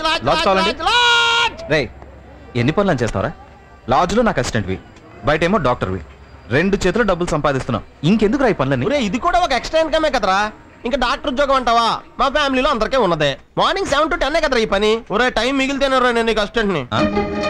LADS lodge కావాలండి? Lodge, lodge. రే ఎన్ని పనులు చేస్తావరా లాడ్జ్లో నాకు అసిస్టెంట్వి బయట ఏమో డాక్టర్వి రెండు చేతులు డబ్బులు సంపాదిస్తున్నావు ఇంకెందుకు రా ఈ పనులన్నీ ఒరే ఇది కూడా ఒక ఎక్స్ట్రా ఇన్కమే కదరా ఇంకా డాక్టర్ ఉద్యోగం అంటావా మా ఫ్యామిలీలో అందరికీ ఉన్నదే మార్నింగ్ సెవెన్ టు టెన్ కదరా ఈ పని ఒరే టైం మిగిలితేనే రా నేను నీకు అసిస్టెంట్ ని ఆ?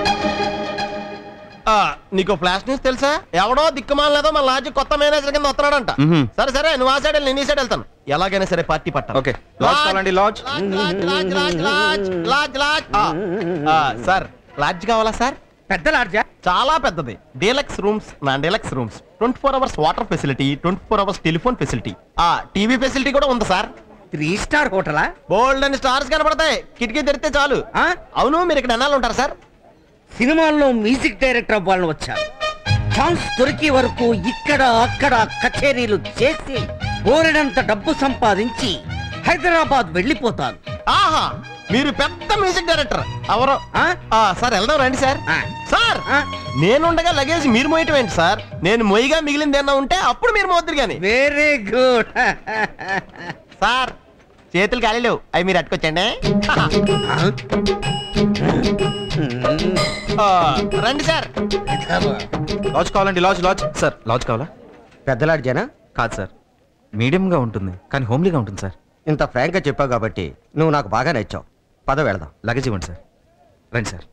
ఆ, నీకు ఫ్లాష్ న్యూస్ తెలుసా ఎవడో దిక్కుమాలేదో మన లాడ్జ్ కొత్త మేనేజర్ కింద వస్తున్నాడంట మ్హూ. సరే సరే నువ్వు ఆ సైడ్ వెళ్ళి నేను ఈ సైడ్ వెళ్తాను ఎలాగైనా సరే పార్టీ పట్టాలి ఓకే లాడ్జ్ కావాలండి lodge lodge, lodge, lodge, lodge, lodge, lodge. ఆ, ఆ, సార్ లాడ్జ్ కావాలా సార్ పెద్ద లాడ్జా చాలా పెద్దది డీలక్స్ రూమ్స్ నా deluxe rooms twenty four hours water facility twenty four hours telephone facility ఆ టీవీ ఫెసిలిటీ కూడా ఉంది సార్ త్రీ స్టార్ హోటలా బోల్డ్ అని స్టార్స్ కనపడతాయి కిటికీ తెరిస్తే చాలు ఆ? అవును మీరు ఇక్కడ ఎన్నాళ్ళు ఉంటారు సార్ సినిమాల్లో మ్యూజిక్ డైరెక్టర్ అవ్వాలని వచ్చాను ఛాన్స్ దొరికే వరకు ఇక్కడ అక్కడ కచేరీలు చేసి బోరెడంత డబ్బు సంపాదించి హైదరాబాద్ వెళ్ళిపోతాను ఆహా మీరు పెద్ద మ్యూజిక్ డైరెక్టర్ ఎవరు ఆ? ఆ, సార్ వెళ్దాం రండి సార్ ఆ. సార్ ఆ? నేనుండగా లగేజ్ మీరు మోయటం ఏంటి సార్ నేను మొయ్యగా మిగిలింది ఏమన్నా ఉంటే అప్పుడు మీరు మోద్దరు కానీ వెరీ గుడ్ సార్ చేతులు ఖాళీ లేవు అవి మీరు అట్టుకొచ్చండి ఆ, రండి సార్ లాడ్జ్ కావాలండి లాడ్జ్ లాడ్జ్ సార్ లాడ్జ్ కావాలా పెద్ద లాడ్జేనా కాదు సార్ మీడియంగా ఉంటుంది కానీ హోమ్లీగా ఉంటుంది సార్ ఇంత ఫ్రాంక్గా చెప్పావు కాబట్టి నువ్వు నాకు బాగా నచ్చావు పద వెళదాం లగేజ్ ఇవ్వండి సార్ రండి సార్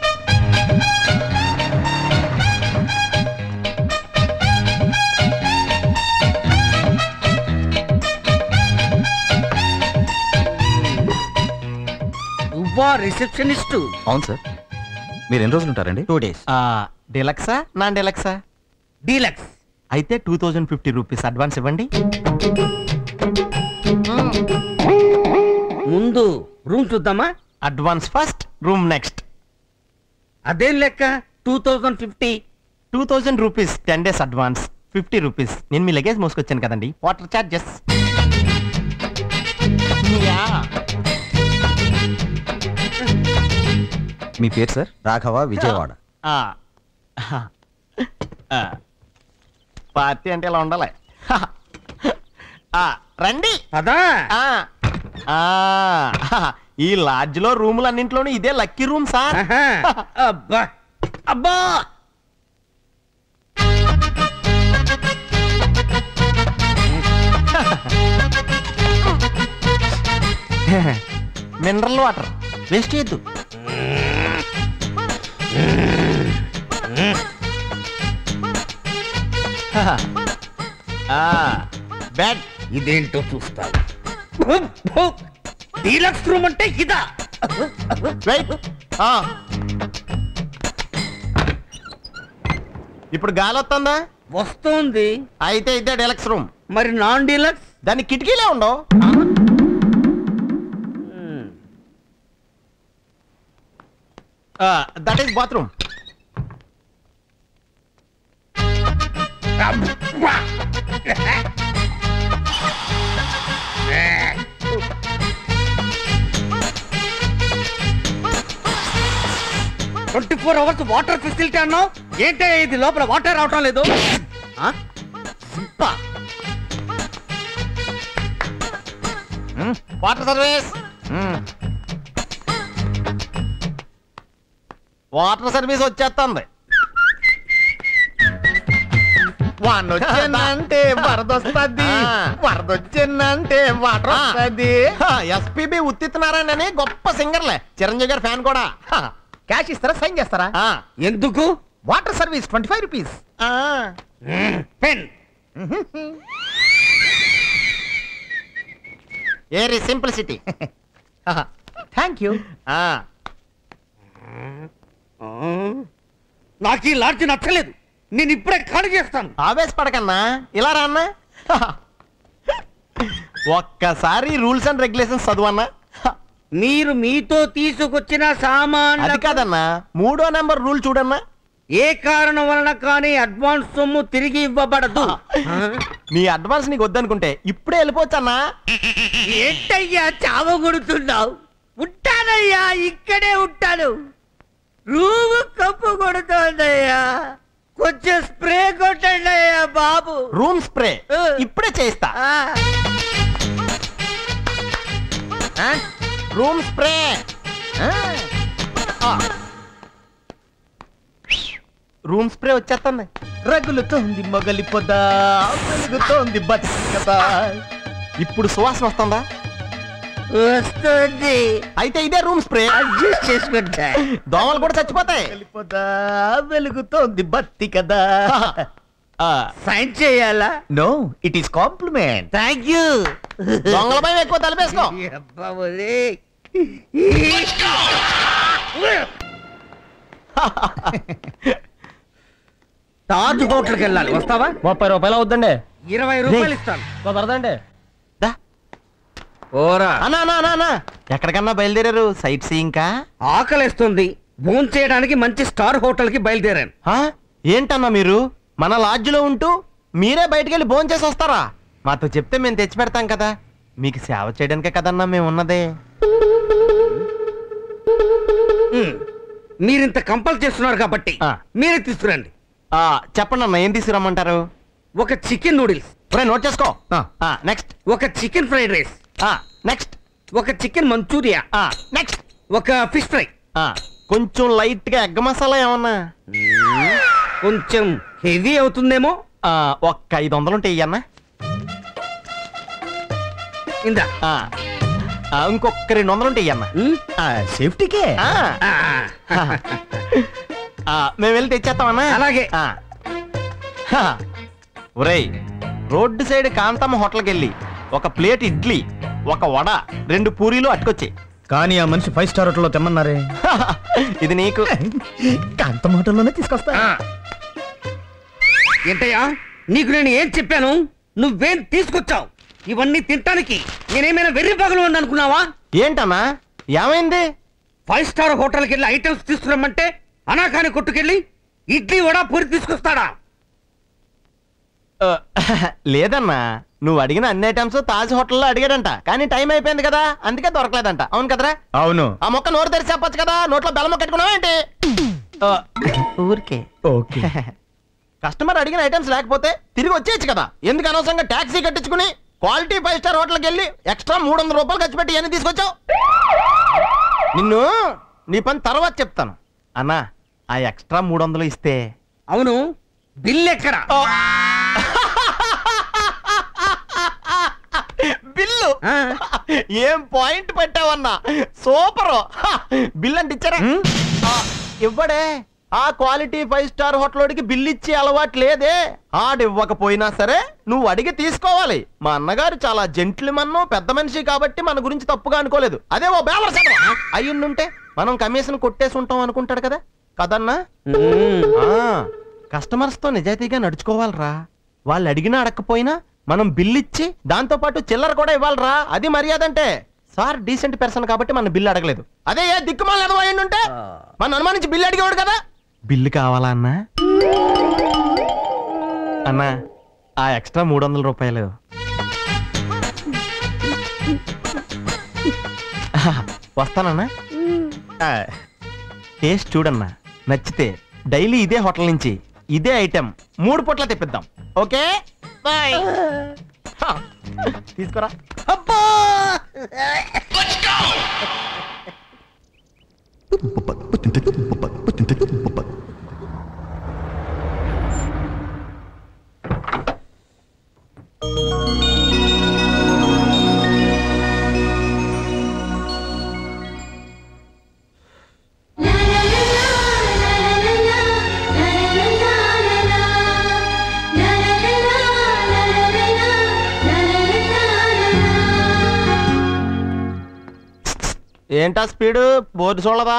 నువ్వా రిసెప్షనిస్టు అవును సార్ మీరు ఎన్ని రోజులు ఉంటారండి టూ డేస్ డిలక్సా నా డిలక్సా డీలక్స్ అయితే two thousand fifty rupees advance ఇవ్వండి ముందు రూమ్ చూద్దామా అడ్వాన్స్ ఫస్ట్ రూమ్ నెక్స్ట్ అదేం లెక్క two thousand fifty two thousand rupees ten days advance fifty rupees నేను మీ లగేజ్ మోసుకొచ్చాను కదండి వాటర్ చార్జెస్ మీ పేరు సార్ రాఘవ విజయవాడ పార్టీ అంటే ఇలా ఉండాలి ఆ, రండి అదా ఆ, ఆ, ఈ లాడ్జ్ లో రూములు అన్నింటిలోనూ ఇదే లక్కీ రూమ్ సార్ ఆహా. అబ్బా అబ్బా మినరల్ వాటర్ వేస్ట్ చేయొద్దు బెడ్ ఇదేంటో చూస్తాను డీలక్స్ రూమ్ అంటే ఇదా వెయిట్ ఇప్పుడు గాలి వస్తుందా వస్తోంది అయితే ఇదే డెలక్స్ రూమ్ మరి నాన్ డీలక్స్ దానికి కిటికీలే ఉండవు that is bathroom twenty four hours water facility అన్నావు ఏంటే ఇది లోపల వాటర్ రావటం లేదు ఆ? సింపా. వాటర్ సర్వీస్ వాటర్ సర్వీస్ వచ్చేస్తుంది వాన వచ్చిందంటే వరద వస్తుంది ఆ. వరద వచ్చిందంటే వాటర్ వస్తుంది ఎస్పీబి ఉత్తిత్ నారాయణ అని గొప్ప సింగర్లే చిరంజీవి గారి ఫ్యాన్ కూడా క్యాష్ ఇస్తారా సైన్ చేస్తారా ఆ. ఎందుకు water service twenty five rupees ఆ. పెన్ ఏరి సింప్లిసిటీ థ్యాంక్ యూ నాకు ఈ లాడ్జి నచ్చలేదు నేను ఇప్పుడే ఖాళీ చేస్తాను ఆవేశపడకన్నా ఇలా రా అన్నా ఒక్కసారి రూల్స్ అండ్ రెగ్యులేషన్స్ చదువన్నా మీరు మీతో తీసుకొచ్చిన సామాన్ అది కాదన్నా మూడో నెంబర్ రూల్ చూడన్నా ఏ కారణం వలన కానీ అడ్వాన్స్ సొమ్ము తిరిగి ఇవ్వబడదు నీ అడ్వాన్స్ నీకు వద్దనుకుంటే ఇప్పుడే వెళ్ళిపోవచ్చు అన్నా ఏంటయ్యా చావ కొడుతున్నావు ఉంటానయ్యా ఇక్కడే ఉంటాను రూము కప్పు కొడుతోందయ్యా కొంచెం స్ప్రే కొట్టండి అయ్యా బాబు రూమ్ స్ప్రే ఆ. ఇప్పుడే చేయిస్తా ఆ, రూమ్ స్ప్రే ఆ, రూమ్ స్ప్రే వచ్చేస్తుంది రగులుతోంది మొగలి పొద వెలుగుతోంది బతికదా ఇప్పుడు సువాసన వస్తుందా వస్తుంది అయితే ఇదే రూమ్ స్ప్రే అడ్జస్ట్ చేసుకుంటా దోమలు కూడా చచ్చిపోతాయి మొగలి పొద వెలుగుతోంది బత్తి కదా ఆ, సైన్ చేయాలా no it is compliment thank you దొంగల భయం ఎక్కువ తలపేసుకో అబ్బా ఒరే. తాజ్ హోటల్కి వెళ్ళాలి వస్తావా ముప్పై రూపాయలు అవుద్దండి ఇరవై రూపాయలు ఇస్తాను కుదరదండి దా. ఓరా అన్నా అన్నా అన్నా, అన్నా ఎక్కడికన్నా బయలుదేరారు సైట్ సీయింకా ఆకలేస్తుంది భోజనం చేయడానికి మంచి స్టార్ హోటల్ కి బయలుదేరాను ఆ? ఏంటన్నా మీరు మన లాడ్జ్లో ఉంటూ మీరే బయటికి వెళ్ళి భోజనం చేసి వస్తారా మాతో చెప్తే మేము తెచ్చి పెడతాం కదా మీకు సేవ చేయడానికే కదన్నా మేము ఉన్నదే ఉమ్. మీరింత కంపల్ చేస్తున్నారు కాబట్టి ఆ. మీరే తీసుకురండి ఆ, చెప్పండి అన్న ఏం తీసుకురమ్మంటారు ఒక చికెన్ నూడిల్స్ ఒరేయ్, నోట్ చేసుకో ఆ. నెక్స్ట్ ఒక చికెన్ ఫ్రైడ్ రైస్ నెక్స్ట్ ఒక చికెన్ మంచూరియా నెక్స్ట్ ఒక ఫిష్ ఫ్రై కొంచెం లైట్ గా ఎగ్గ మసాలా ఏమన్నా కొంచెం హెవీ అవుతుందేమో ఆ, ఒక్క ఐదు వందలు ఉంటాయి అన్న ఇందా ఇంకొక రెండు వందలు ఉంటాయి అన్న ఉమ్. సేఫ్టీకే ఆ. మేము వెళ్ళి తెచ్చేస్తామన్నా అలాగే. ఆ. హ. ఒరేయ్ రోడ్డు సైడ్ కాంతమ్మ హోటల్కి వెళ్ళి ఒక ప్లేట్ ఇడ్లీ ఒక వడ రెండు పూరీలు అట్టుకొచ్చి కానీ ఆ మనిషి ఫైవ్ స్టార్ హోటల్లో తెమ్మన్నారే ఇది నీకు కాంతం హోటల్లోనే తీసుకొస్తా ఆ. ఏంటయ్యా నీకు నేను ఏం చెప్పాను నువ్వేం తీసుకొచ్చావు ఇవన్నీ తినటానికి నేనేమైనా వెర్రి పగలు అనుకున్నావా ఏంటన్నా ఏమైంది ఫైవ్ స్టార్ హోటల్కి వెళ్ళి ఐటమ్స్ తీసుకురమ్మంటే అనాకాని కొట్టుకెళ్ళి ఇడ్లీ వడ పూరి తీసుకొస్తాడా ఆ, లేదన్నా నువ్వు అడిగిన అన్ని ఐటమ్స్ తాజ్ హోటల్లో అడిగాడంట కానీ టైం అయిపోయింది కదా అందుకే దొరకలేదంట అవును కదరా అవును ఆ మొక్క నోరు తెరిచి చెప్పొచ్చు కదా నోట్లో బెల్లం కట్టుకున్నావా ఏంటి ఆ, ఊరికే ఓకే కస్టమర్ అడిగిన ఐటమ్స్ లేకపోతే తిరిగి వచ్చేయచ్చు కదా ఎందుకు అనవసరంగా ట్యాక్సీ కట్టించుకుని క్వాలిటీ ఫైవ్ స్టార్ హోటల్కి వెళ్ళి ఎక్స్ట్రా మూడు వందల రూపాయలు ఖర్చు పెట్టి ఎన్ని తీసుకొచ్చావు నిన్ను నీ పని తర్వాత చెప్తాను అన్నా ఆ ఎక్స్ట్రా మూడు వందలు ఇస్తే అవును బిల్ ఎక్కడ బిల్లు ఆ. ఏం పాయింట్ పెట్టావన్నా సూపర్ బిల్ అంటే ఇచ్చారా ఆ, ఇవ్వడే ఆ క్వాలిటీ ఫైవ్ స్టార్ హోటల్కి బిల్ ఇచ్చే అలవాటు లేదే ఆడు ఇవ్వకపోయినా సరే నువ్వు అడిగి తీసుకోవాలి మా అన్నగారు చాలా జెంట్లమన్ను పెద్ద మనిషి కాబట్టి మన గురించి తప్పుగా అనుకోలేదు అదే ఓ బేవర్ అయ్యుండుంటే మనం కమిషన్ కొట్టేసి ఉంటాం అనుకుంటాడు కదా కదన్నా మ్మ్. ఆ కస్టమర్స్ తో నిజాయితీగా నడుచుకోవాలరా వాళ్ళు అడిగినా అడగకపోయినా మనం బిల్ ఇచ్చి దాంతో పాటు చిల్లర కూడా ఇవ్వాలరా అది మర్యాద అంటే సార్ డీసెంట్ పర్సన్ కాబట్టి మన బిల్లు అడగలేదు అదే ఏ దిక్కుమాల ఉంటే మన అనుమానించి బిల్లు అడిగేవాడు కదా బిల్లు కావాలా అన్నా అన్నా ఆ ఎక్స్ట్రా మూడు వందల రూపాయలు వస్తానన్నా ఆ, టేస్ట్ చూడన్నా నచ్చితే డైలీ ఇదే హోటల్ నుంచి ఇదే ఐటెం మూడు పూట్ల తెప్పిద్దాం ఓకే బాయ్ హా, తీసుకురా అబ్బా ఏంటా స్పీడ్ బోర్డు చూడదా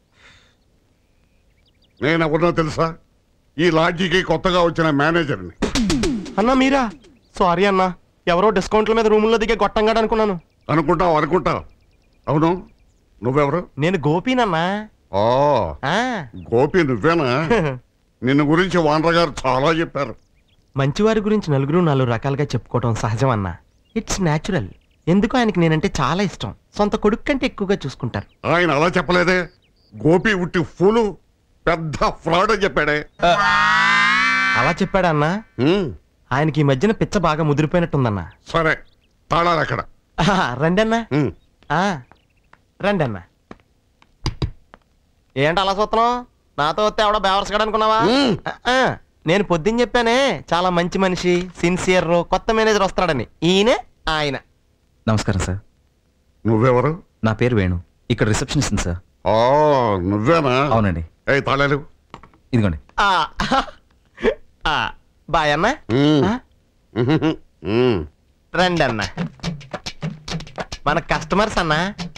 నేను ఎవరినో తెలుసా ఈ లాడ్జికి కొత్తగా వచ్చిన మేనేజర్ని అన్నా మీరా సారీ అన్నా ఎవరో డిస్కౌంట్ల మీద రూముల్లో దిగే గొట్టంగాడు అనుకున్నాను అనుకుంటావు అనుకుంటావు అవును నువ్వెవరు నేను గోపీనన్నా ఓ ఆ, గోపి నువ్వేనా నిన్ను గురించి వానర గారు చాలా చెప్పారు మంచివారి గురించి నలుగురు నాలుగు రకాలుగా చెప్పుకోవడం సహజం అన్నా ఇట్స్ న్యాచురల్ ఎందుకు ఆయనకి నేనంటే చాలా ఇష్టం సొంత కొడుకు కంటే ఎక్కువగా చూసుకుంటారు ఆయన అలా చెప్పలేదే గోపి ఉట్టి ఫూలు పెద్ద ఫ్రాడ్ అని చెప్పాడే అలా చెప్పాడా అన్నా ఉమ్, ఆయనకి ఈ మధ్యన పిచ్చ బాగా ముదిరిపోయినట్టుందన్నా సరే తాళాలు అక్కడ ఆహా, రండి అన్నా ఉమ్, ఆ, రండి అన్నా ఏంటి అలా చూస్తున్నావు నాతో వస్తే ఎవడో బేవర్స్ గడ అనుకున్నావా ఆ, ఆ, నేను పొద్దున్న చెప్పానే చాలా మంచి మనిషి సిన్సియర్ కొత్త మేనేజర్ వస్తాడని ఈయనే ఆయన నమస్కారం సార్ నువ్వెవరు నా పేరు వేణు ఇక్కడ రిసెప్షనిస్ట్ సార్ ఆ నువ్వేనా అవునండి ఏ తాళాలు ఇదిగోండి ఆ, ఆ, బాయ్ అన్న మ్మ్. ఆ, మ్మ్. రండి అన్న మన కస్టమర్స్ అన్న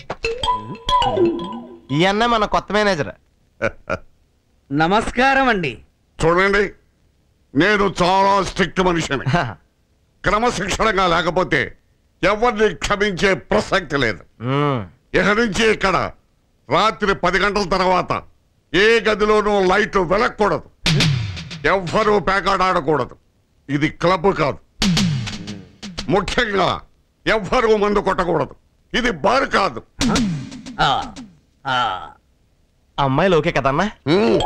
ఈ అన్న మన కొత్త మేనేజర్ నమస్కారం అండి చూడండి నేను చాలా స్ట్రిక్ట్ మనిషిని క్రమశిక్షణగా లేకపోతే ఎవరిని క్షమించే ప్రసక్తి లేదు మ్మ్. ఇక నుంచి ఇక్కడ రాత్రి పది గంటల తర్వాత ఏ గదిలోనూ లైట్ వెలగకూడదు ఎవ్వరూ పేకాడాడకూడదు ఇది క్లబ్ కాదు ముఖ్యంగా ఎవ్వరూ మందు కొట్టకూడదు ఇది బార్ కాదు ఆ, ఆ. అమ్మాయిలు ఓకే కదన్నా మ్మ్.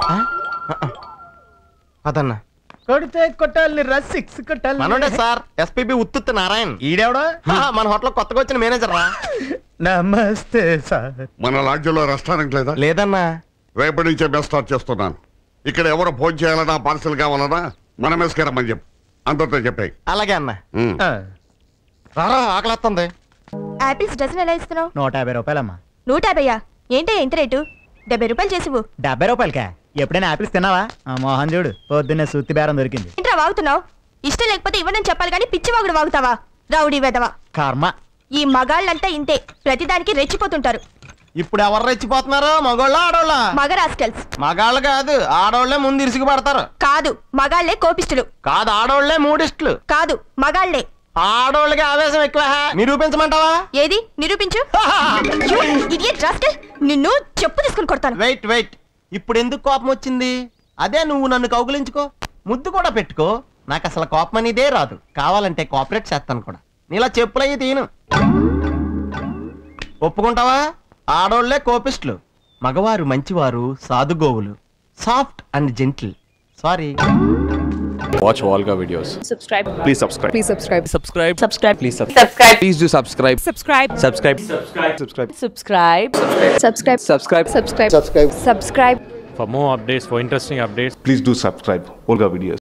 అదన్నా కొడితే కొట్టాలి రా సిక్స్ కొట్టాలి మనోడే సార్ ఎస్పీబి ఉత్తుత్తి నారాయణ ఈడెవడో ఆ, మన హోటల్ కొత్తగా వచ్చిన మేనేజర్ రా నమస్తే సార్ మన లాడ్జ్లో రెస్టారెంట్ లేదా లేదన్నా రేపటి నుంచే బెస్ట్ స్టార్ట్ చేస్తున్నాను ఇక్కడ ఎవరు ఫోన్ చేయాలన్నా పార్సల్ కావాలన్నా మన మెస్కేరమ్మని చెప్పు అందరితో చెప్పాయి అలాగే అన్న ఆ, రారా ఆకలిస్తుంది యాపిల్స్ డజన్ ఎలా ఇస్తున్నావు నూట యాభై రూపాయలమ్మా నూట యాభయ్యా ఏంటి ఇంత రేటు డెబ్బై రూపాయలు చేసివు డెబ్బై రూపాయలకా ఎప్పుడైనా ఆపిల్స్ తిన్నావా ఆ మోహన్ చూడు పొద్దున్నే సుత్తి బేరం దొరికింది ఏంట్రా వాగుతున్నావు ఇష్టం లేకపోతే ఇవ్వనని చెప్పాలి కానీ పిచ్చి వాగుడు వాగుతావా రౌడీ వెదవా కర్మ ఈ మగాళ్ళంతా ఇంతే ప్రతిదానికి రెచ్చిపోతుంటారు ఇప్పుడు ఎవరు రెచ్చిపోతున్నారు మగోళ్ళ ఆడోళ్ళ మగ రాస్కెల్స్ మగాళ్ళు కాదు ఆడోళ్లే ముందు ఇరుసుకు పడతారు కాదు మగాళ్లే కోపిష్టులు కాదు ఆడోళ్లే మూడిస్టులు కాదు మగాళ్లే ఆడోళ్ళకి ఆవేశం ఎక్కువ నిరూపించమంటావా ఏది నిరూపించు ఇడియట్ రాస్కెల్ నిన్ను చెప్పు తీసుకుని కొడతాను వెయిట్ వెయిట్ ఇప్పుడు ఎందుకు కోపం వచ్చింది అదే నువ్వు నన్ను కౌగులించుకో ముద్దు కూడా పెట్టుకో నాకు అసలు కోపం అనేదే రాదు కావాలంటే కోఆపరేట్ చేస్తాను కూడా నీలా చెప్పులయ్యి తీను ఒప్పుకుంటావా ఆడోళ్లే కోపిస్టులు మగవారు మంచివారు సాధుగోవులు soft and gentle sorry Watch Volga videos. subscribe Please subscribe. please subscribe Subscribe. subscribe Please subscribe. Please do subscribe. subscribe Subscribe. Subscribe. Subscribe. subscribe subscribe Subscribe. subscribe subscribe subscribe For more updates, for interesting updates, Please do subscribe. Volga videos.